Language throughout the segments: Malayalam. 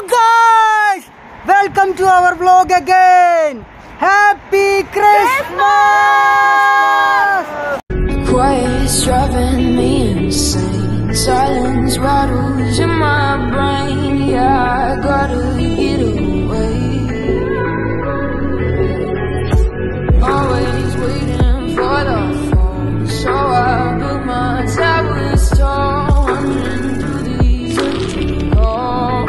guys! Welcome to our vlog again! Happy Christmas! Quiet is driving me insane. Silence rattles in my brain. Yeah, I gotta get away. Always waiting for the phone. So I built my towers tall. Wandering through these empty halls.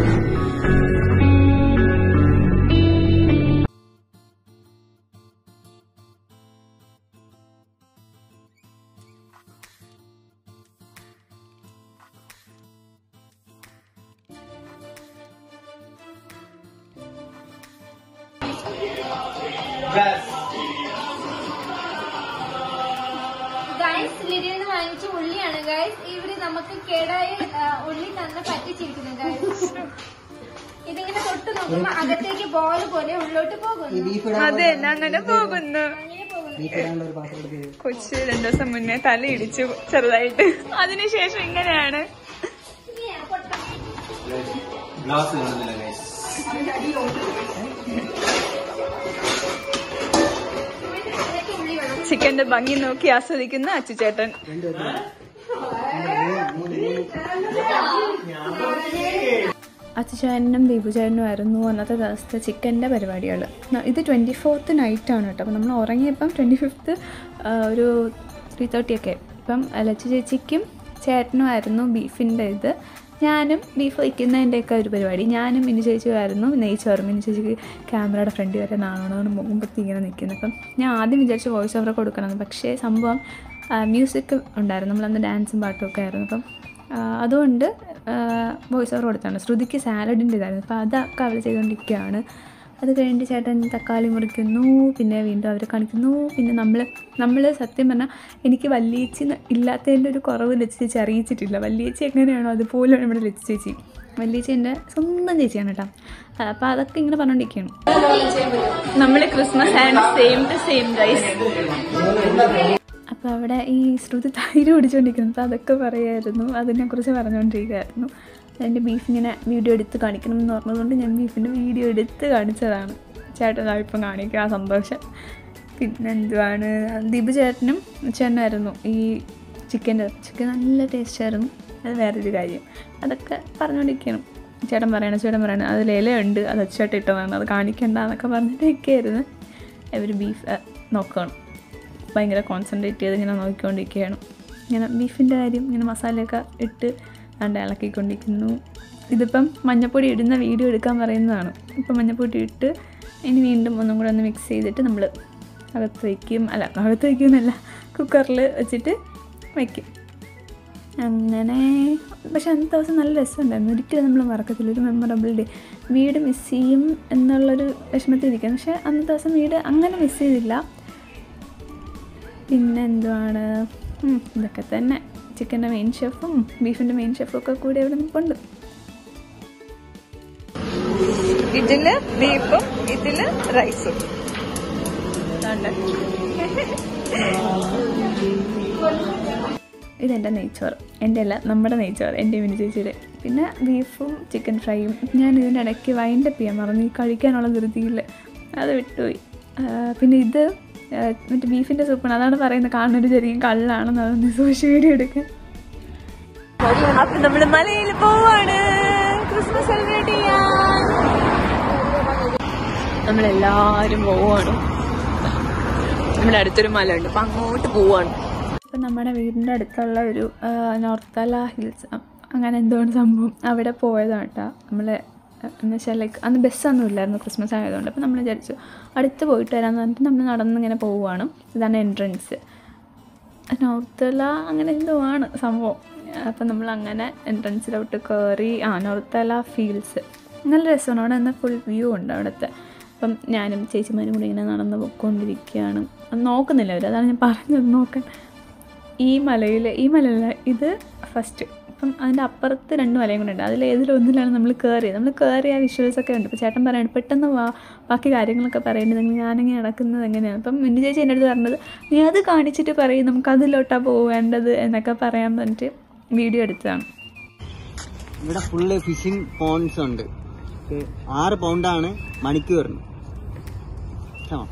Guys ലിഡിയിൽ നിന്ന് വാങ്ങിച്ച ഉള്ളിയാണ് ഗൈസ് ഇവര് നമുക്ക് കേടായ ആ, ഉള്ളി തന്നെ പറ്റിച്ചിരിക്കുന്നു ഗൈസ് ഇതിങ്ങനെ തൊട്ട് നോക്കുമ്പോ അകത്തേക്ക് ബോൾ പോലെ ഉള്ളോട്ട് പോകുന്നു അതെ അങ്ങനെ പോകുന്നു അങ്ങനെ പോകുന്നു വീട്ടിലാണ്ട് ഒരു പാത്രം എടുത്ത് കൊച്ചു രണ്ടു ദിവസം മുന്നേ തല ഇടിച്ചു ചെറുതായിട്ട് അതിനുശേഷം ഇങ്ങനെയാണ് ഇങ്ങനെയാ, പൊട്ടം. ഗ്ലാസ് കാണുന്നില്ല ഗൈസ് ഇതിലേക്ക് ഉള്ളി വേണം ചിക്കന്റെ ഭംഗി നോക്കി ആസ്വദിക്കുന്ന അച്ചുചേട്ടൻ രണ്ട് പേർക്ക് അച്ചുചേട്ടനും ദീപുചേട്ടനും ആയിരുന്നു അന്നത്തെ ദിവസത്തെ ചിക്കൻ്റെ പരിപാടികൾ ഇത് ട്വൻറ്റി ഫോർത്ത് നൈറ്റാണ് കേട്ടോ അപ്പം നമ്മൾ ഉറങ്ങിയപ്പം ട്വൻറ്റി ഫിഫ്ത്ത് ഒരു ത്രീ തേർട്ടി ഒക്കെ ഇപ്പം ലച്ചു ചേച്ചിക്കും ചേട്ടനും ആയിരുന്നു ബീഫിൻ്റെ ഇത് ഞാനും ബീഫ് വയ്ക്കുന്നതിൻ്റെയൊക്കെ ഒരു പരിപാടി ഞാനും മിനി ചേച്ചിയുമായിരുന്നു നെയ്ച്ചോറും മിനി ചേച്ചിക്ക് ക്യാമറയുടെ ഫ്രണ്ട് വരെ നാണോന്ന് മുമ്പത്തി ഇങ്ങനെ നിൽക്കുന്നത് അപ്പം ഞാൻ ആദ്യം വിചാരിച്ചു വോയിസ് ഓവർ കൊടുക്കണം പക്ഷേ സംഭവം മ്യൂസിക് ഉണ്ടായിരുന്നു നമ്മളന്ന് ഡാൻസും പാട്ടും ഒക്കെ ആയിരുന്നു അപ്പം ആ, അതുകൊണ്ട് വോയിസ് ഓവർ കൊടുത്താണ് ശ്രുതിക്ക് സാലഡിൻ്റെ ഇതായിരുന്നു അപ്പോൾ അതൊക്കെ അവർ ചെയ്തുകൊണ്ടിരിക്കുകയാണ് അത് കഴിഞ്ഞിട്ട് ചേട്ടൻ തക്കാളി മുറിക്കുന്നു പിന്നെ വീണ്ടും അവർ കാണിക്കുന്നു പിന്നെ നമ്മൾ നമ്മൾ സത്യം പറഞ്ഞാൽ എനിക്ക് വല്യേച്ചി ന- ഇല്ലാത്തതിൻ്റെ ഒരു കുറവ് ലച്ചു ചേച്ചി അറിയിച്ചിട്ടില്ല വല്യേച്ചി എങ്ങനെയാണോ അതുപോലെയാണ് നമ്മുടെ ലച്ചു ചേച്ചി വല്യേച്ചി എൻ്റെ സ്വന്തം ചേച്ചിയാണ് കേട്ടോ അപ്പോൾ അതൊക്കെ ഇങ്ങനെ പറഞ്ഞുകൊണ്ടിരിക്കുകയാണ് നമ്മൾ Christmas and same to same guys അപ്പോൾ അവിടെ ഈ ശ്രുതി തൈര് പിടിച്ചുകൊണ്ടിരിക്കുന്നു അപ്പോൾ അതൊക്കെ പറയായിരുന്നു അതിനെക്കുറിച്ച് പറഞ്ഞുകൊണ്ടിരിക്കുകയായിരുന്നു അതിൻ്റെ ബീഫ് ഇങ്ങനെ വീഡിയോ എടുത്ത് കാണിക്കണം എന്ന് പറഞ്ഞതുകൊണ്ട് ഞാൻ ബീഫിൻ്റെ വീഡിയോ എടുത്ത് കാണിച്ചതാണ് ചേട്ടൻ ഇപ്പം കാണിക്കുക ആ സന്തോഷം പിന്നെ എന്തുവാണ് ദീപ് ചേട്ടനും ചേട്ടനായിരുന്നു ഈ ചിക്കൻ്റെ ചിക്കൻ നല്ല ടേസ്റ്റായിരുന്നു അത് വേറൊരു കാര്യം അതൊക്കെ പറഞ്ഞുകൊണ്ടിരിക്കണം ചേട്ടൻ പറയണം ചേട്ടൻ പറയണം അതിൽ ഇലയുണ്ട് അത് അച്ചോട്ട് ഇട്ടതാണ് അത് കാണിക്കണ്ട എന്നൊക്കെ പറഞ്ഞിട്ടൊക്കെയായിരുന്നു ഇവർ ബീഫ് നോക്കണം ഭയങ്കര കോൺസെൻട്രേറ്റ് ചെയ്ത് ഇങ്ങനെ നോക്കിക്കൊണ്ടിരിക്കുകയാണ് ഇങ്ങനെ ബീഫിൻ്റെ കാര്യം ഇങ്ങനെ മസാലയൊക്കെ ഇട്ട് കണ്ട് ഇളക്കിക്കൊണ്ടിരിക്കുന്നു ഇതിപ്പം മഞ്ഞപ്പൊടി ഇടുന്ന വീഡിയോ എടുക്കാൻ പറയുന്നതാണ് ഇപ്പം മഞ്ഞപ്പൊടി ഇട്ട് ഇനി വീണ്ടും ഒന്നും കൂടെ ഒന്ന് മിക്സ് ചെയ്തിട്ട് നമ്മൾ അകത്ത് വയ്ക്കും അല്ല അകത്ത് വയ്ക്കുമെന്നല്ല കുക്കറിൽ വെച്ചിട്ട് വയ്ക്കും അങ്ങനെ പക്ഷെ അന്നത്തെ ദിവസം നല്ല രസമുണ്ടായിരുന്നു ഒരിക്കലും നമ്മൾ മറക്കത്തില്ല ഒരു മെമ്മറബിൾ ഡേ വീട് മിസ് ചെയ്യും എന്നുള്ളൊരു വിഷമത്തിൽ ഇരിക്കുന്നു പക്ഷെ അന്നത്തെ ദിവസം വീട് അങ്ങനെ മിസ് ചെയ്തില്ല പിന്നെ എന്തുവാണ് ഉം, ഇതൊക്കെ തന്നെ ചിക്കൻ്റെ മെയിൻ ഷെഫും ബീഫിൻ്റെ മെയിൻ ഷെഫും ഒക്കെ കൂടി ഇവിടെ നിൽപ്പുണ്ട് ഇതില് ബീഫും ഇതില് റൈസും ഇതെൻ്റെ നെയ്ച്ചോറ് എൻ്റെ അല്ല നമ്മുടെ നെയ്ച്ചോറ് എൻ്റെ മിനി ചേച്ചിയുടെ പിന്നെ ബീഫും ചിക്കൻ ഫ്രൈയും ഞാൻ ഇതിൻ്റെ ഇടയ്ക്ക് വൈൻഡപ്പ് ചെയ്യാൻ മറന്നു ഈ കഴിക്കാനുള്ള ധൃതിയിൽ അത് വിട്ടുപോയി ആ, പിന്നെ ഇത് ആ, മറ്റേ ബീഫിൻ്റെ സൂപ്പാണ് അതാണ് പറയുന്നത് കാണുന്നൊരു ചെറിയ കള്ളാണെന്ന് അതൊന്ന് സോഷ്യൽ വീഡിയോ എടുക്കാൻ അപ്പം നമ്മൾ മലയിൽ പോവാണ് ക്രിസ്മസ് സെലിബ്രേറ്റ് ചെയ്യാൻ നമ്മളെല്ലാവരും പോവാണ് നമ്മുടെ അടുത്തൊരു മല ഉണ്ട് അപ്പം അങ്ങോട്ട് പോവാണ് അപ്പം നമ്മുടെ വീടിൻ്റെ അടുത്തുള്ള ഒരു ആ, നോർത്തല ഹിൽസ് അ- അങ്ങനെ എന്തുകൊണ്ട് സംഭവം അവിടെ പോയതാണ് കേട്ടോ നമ്മൾ എന്ന് വെച്ചാൽ ലൈക്ക് അന്ന് ബസ്സൊന്നും ഇല്ലായിരുന്നു ക്രിസ്മസ് ആയതുകൊണ്ട് അപ്പം നമ്മൾ വിചാരിച്ചു അടുത്ത് പോയിട്ട് വരാമെന്ന് പറഞ്ഞിട്ട് നമ്മൾ നടന്നിങ്ങനെ പോവുകയാണ് ഇതാണ് എൻട്രൻസ് നോർത്തല അങ്ങനെ എന്തോ ആണ് സംഭവം അപ്പം നമ്മൾ അങ്ങനെ എൻട്രൻസിലോട്ട് കയറി ആ നോർത്തല ഫീൽസ് നല്ല രസമാണ് അവിടെ നിന്ന് ഫുൾ വ്യൂ ഉണ്ട് അവിടുത്തെ അപ്പം ഞാനും ചേച്ചിമാരും കൂടി ഇങ്ങനെ നടന്ന് പോയിക്കൊണ്ടിരിക്കുകയാണ് അത് നോക്കുന്നില്ല അവർ അതാണ് ഞാൻ പറഞ്ഞത് നോക്കാൻ ഈ മലയിൽ ഈ മലയില ഇത് ഫസ്റ്റ് അപ്പം അതിൻ്റെ അപ്പുറത്ത് രണ്ട് മലയും കൂടെ ഉണ്ട് അതിൽ ഏതിലൊന്നിലാണ് നമ്മൾ കയറിയത് നമ്മൾ കയറിയ വിഷ്വൽസ് ഒക്കെ ഉണ്ട് ഇപ്പോൾ ചേട്ടൻ പറയാണ് പെട്ടെന്ന് വാ ബാക്കി കാര്യങ്ങളൊക്കെ പറയേണ്ടത് ഞാനിങ്ങനെ നടക്കുന്നത് എങ്ങനെയാണ് അപ്പം മിന്നു ചേച്ചി എൻ്റെ അടുത്ത് പറഞ്ഞത് നീ അത് കാണിച്ചിട്ട് പറയും നമുക്ക് അതിലോട്ടാണ് പോവേണ്ടത് എന്നൊക്കെ പറയാൻ പറഞ്ഞിട്ട് വീഡിയോ എടുത്തതാണ് ഇവിടെ ഫുള്ള് ഫിഷിംഗ് പോൺസ് ഉണ്ട് ഓക്കെ ആറ് പൗണ്ടാണ് മണിക്കൂറിന് Come on.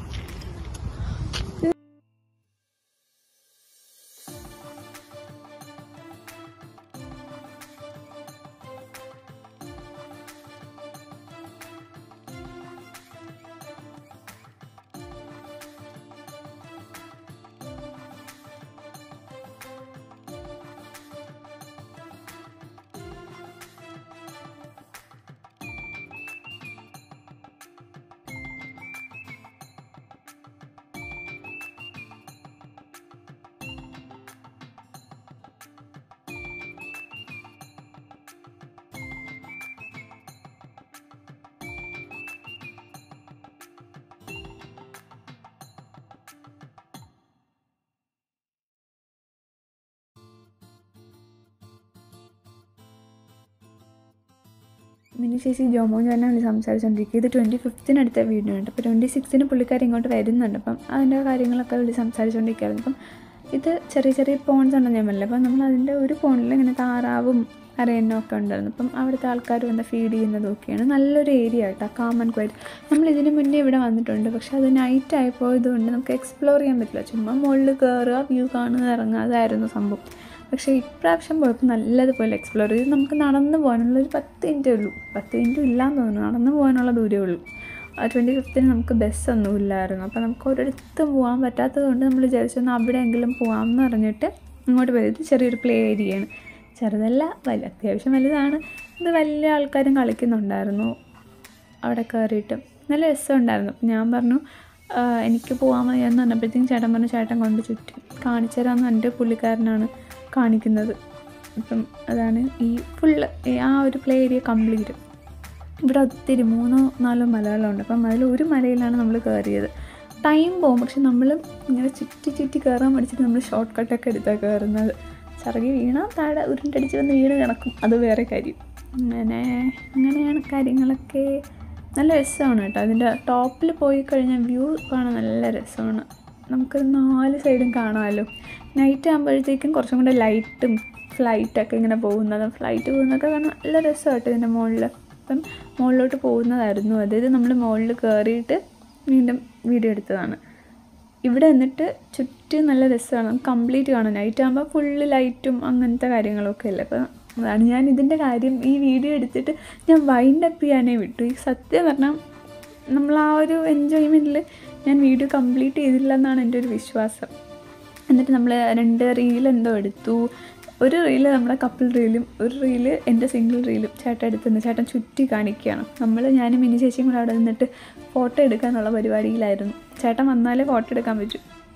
മിനി ചേച്ചി ജോമോൻ ചേട്ടനെ വിളിച്ച് സംസാരിച്ചുകൊണ്ടിരിക്കുക ഇത് ട്വൻറ്റി ഫിഫ്ത്തിന് അടുത്ത വീഡിയോ ഉണ്ട് അപ്പോൾ ട്വൻറ്റി സിക്സിന് പുള്ളിക്കാരി ഇങ്ങോട്ട് വരുന്നുണ്ട് അപ്പം അതിൻ്റെ കാര്യങ്ങളൊക്കെ വിളിച്ച് സംസാരിച്ചുകൊണ്ടിരിക്കുകയായിരുന്നു അപ്പം ഇത് ചെറിയ ചെറിയ പോൺസ് ഉണ്ടെന്ന് ഞാൻ പറഞ്ഞില്ല അപ്പം നമ്മൾ അതിൻ്റെ ഒരു പോണിൽ ഇങ്ങനെ താറാവും അരയനും ഒക്കെ ഉണ്ടായിരുന്നു അപ്പം അവിടുത്തെ ആൾക്കാർ വന്ന് ഫീഡ് ചെയ്യുന്നതും ഒക്കെയാണ് നല്ലൊരു ഏരിയ കേട്ടോ കാമൻ ക്വൈറ്റ് നമ്മൾ ഇതിന് മുന്നേ ഇവിടെ വന്നിട്ടുണ്ട് പക്ഷെ അത് നൈറ്റ് ആയിപ്പോയതുകൊണ്ട് നമുക്ക് എക്സ്പ്ലോർ ചെയ്യാൻ പറ്റില്ല ചുമ്മാ മുകളിൽ കയറുക വ്യൂ കാണുക ഇറങ്ങുക അതായിരുന്നു സംഭവം പക്ഷേ ഇപ്രാവശ്യം പോയപ്പോൾ നല്ലതുപോലെ എക്സ്പ്ലോർ ചെയ്ത് നമുക്ക് നടന്നു പോകാനുള്ള ഒരു പത്ത് മിനിറ്റേ ഉള്ളൂ പത്ത് മിനിറ്റ് ഇല്ലാന്ന് തോന്നുന്നു നടന്നു പോകാനുള്ള ദൂരമേ ഉള്ളൂ ട്വൻറ്റി ഫിഫ്ത്തിന് നമുക്ക് ബസ്സൊന്നും ഇല്ലായിരുന്നു അപ്പോൾ നമുക്ക് ഒരിടത്തും പോകാൻ പറ്റാത്തത് കൊണ്ട് നമ്മൾ വിചാരിച്ചൊന്ന് അവിടെയെങ്കിലും പോകാമെന്ന് പറഞ്ഞിട്ട് ഇങ്ങോട്ട് പോയത് ഇത് ചെറിയൊരു പ്ലേ ഏരിയയാണ് ചെറുതല്ല വലിയ അത്യാവശ്യം വലുതാണ് ഇത് വലിയ ആൾക്കാരും കളിക്കുന്നുണ്ടായിരുന്നു അവിടെ കയറിയിട്ട് നല്ല രസമുണ്ടായിരുന്നു അപ്പം ഞാൻ പറഞ്ഞു "ആ, എനിക്ക് പോകാൻ മതി എന്ന് പറഞ്ഞപ്പോഴത്തേക്കും ചേട്ടൻ പറഞ്ഞു ചേട്ടൻ കൊണ്ട് ചുറ്റും കാണിച്ചു തരാമെന്ന് എൻ്റെ പുള്ളിക്കാരനാണ് കാണിക്കുന്നത് അപ്പം അതാണ് ഈ ഫുള്ള് ആ ഒരു പ്ലേ ഏരിയ കംപ്ലീറ്റ് ഇവിടെ ഒത്തിരി മൂന്നോ നാലോ മലകളുണ്ട് അപ്പം അതിൽ ഒരു മലയിലാണ് നമ്മൾ കയറിയത് ടൈം പോകും പക്ഷെ നമ്മൾ ഇങ്ങനെ ചുറ്റി ചുറ്റി കയറാൻ പഠിച്ചിട്ട് നമ്മൾ ഷോർട്ട് കട്ടൊക്കെ എടുത്താണ് കയറുന്നത് ചിറകി വീണാൽ താഴെ ഉരുണ്ടടിച്ച് വന്ന് വീണ് കിടക്കും അത് വേറെ കാര്യം അങ്ങനെ അങ്ങനെയാണ് കാര്യങ്ങളൊക്കെ നല്ല രസമാണ് കേട്ടോ അതിൻ്റെ ടോപ്പിൽ പോയി കഴിഞ്ഞാൽ വ്യൂ കാണാൻ നല്ല രസമാണ് നമുക്ക് നാല് സൈഡും കാണാമല്ലോ നൈറ്റ് ആകുമ്പോഴത്തേക്കും കുറച്ചും കൂടെ ലൈറ്റും ഫ്ലൈറ്റൊക്കെ ഇങ്ങനെ പോകുന്നതും ഫ്ലൈറ്റ് പോകുന്നതൊക്കെ കാണാൻ നല്ല രസമായിട്ട് ഇതിൻ്റെ മുകളിൽ അപ്പം മുകളിലോട്ട് പോകുന്നതായിരുന്നു അതായത് നമ്മൾ മുകളിൽ കയറിയിട്ട് വീണ്ടും വീഡിയോ എടുത്തതാണ് ഇവിടെ നിന്നിട്ട് ചുറ്റും നല്ല രസമാണ് കംപ്ലീറ്റ് കാണാൻ നൈറ്റ് ആകുമ്പോൾ ഫുള്ള് ലൈറ്റും അങ്ങനത്തെ കാര്യങ്ങളൊക്കെ അല്ലേ അപ്പം അതാണ് ഞാൻ ഇതിൻ്റെ കാര്യം ഈ വീഡിയോ എടുത്തിട്ട് ഞാൻ വൈൻഡ് അപ്പ് ചെയ്യാനേ വിട്ടു ഈ സത്യം പറഞ്ഞാൽ നമ്മൾ ആ ഒരു എൻജോയ്മെൻറ്റിൽ ഞാൻ വീഡിയോ കംപ്ലീറ്റ് ചെയ്തില്ല എന്നാണ് എൻ്റെ ഒരു വിശ്വാസം എന്നിട്ട് നമ്മൾ രണ്ട് റീൽ എന്തോ എടുത്തു ഒരു റീല് നമ്മുടെ കപ്പിൾ റീലും ഒരു റീല് എൻ്റെ സിംഗിൾ റീലും ചേട്ടൻ എടുത്തുനിന്ന് ചേട്ടൻ ചുറ്റി കാണിക്കുകയാണ് നമ്മൾ ഞാനും മിനി ചേച്ചിയും കൂടെ അവിടെ നിന്നിട്ട് ഫോട്ടോ എടുക്കാനുള്ള പരിപാടിയിലായിരുന്നു ചേട്ടൻ വന്നാലേ ഫോട്ടോ എടുക്കാൻ പറ്റൂ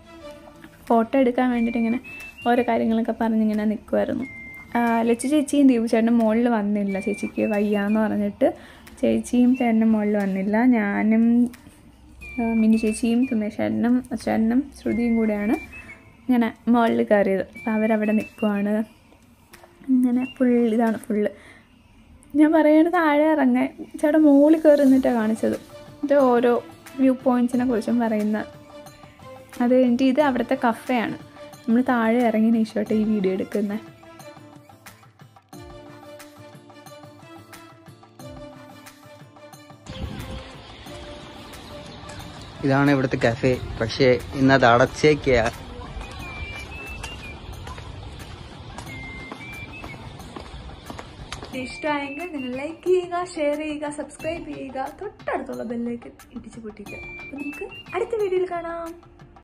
ഫോട്ടോ എടുക്കാൻ വേണ്ടിയിട്ട് ഇങ്ങനെ ഓരോ കാര്യങ്ങളൊക്കെ പറഞ്ഞിങ്ങനെ നിൽക്കുമായിരുന്നു ലച്ചു ചേച്ചിയും ദീപു ചേട്ടനും മുകളിൽ വന്നില്ല ചേച്ചിക്ക് വയ്യാന്ന് പറഞ്ഞിട്ട് ചേച്ചിയും ചേട്ടനും മുകളിൽ വന്നില്ല ഞാനും ആ, മിനി ചേച്ചിയും സുമേഷ് ചേട്ടനും ചേട്ടനും ശ്രുതിയും കൂടെയാണ് ഇങ്ങനെ മുകളിൽ കയറിയത് അപ്പോൾ അവരവിടെ നിൽക്കുവാണ് ഇങ്ങനെ ഫുൾ ഇതാണ് ഫുള്ള് ഞാൻ പറയുന്നത് താഴെ ഇറങ്ങാൻ ചേട്ടാ മുകളിൽ കയറി നിന്നിട്ടാണ് കാണിച്ചത് ഇത് ഓരോ വ്യൂ പോയിൻറ്റ്സിനെ കുറിച്ചും പറയുന്ന അത് കഴിഞ്ഞിട്ട് ഇത് അവിടുത്തെ കഫയാണ് നമ്മൾ താഴെ ഇറങ്ങി നീശോട്ടെ ഈ വീഡിയോ എടുക്കുന്നത് ഇതാണ് ഇവിടുത്തെ കഫേ പക്ഷേ ഇന്നത് അടച്ചേക്കാ ഇഷ്ടമായെങ്കിൽ നിങ്ങൾ ലൈക്ക് ചെയ്യുക ഷെയർ ചെയ്യുക സബ്സ്ക്രൈബ് ചെയ്യുക തൊട്ടടുത്തുള്ള ബെല്ലേക്ക് ഇടിച്ചു പൊട്ടിക്കുക അപ്പോൾ നമുക്ക് അടുത്ത വീഡിയോയിൽ കാണാം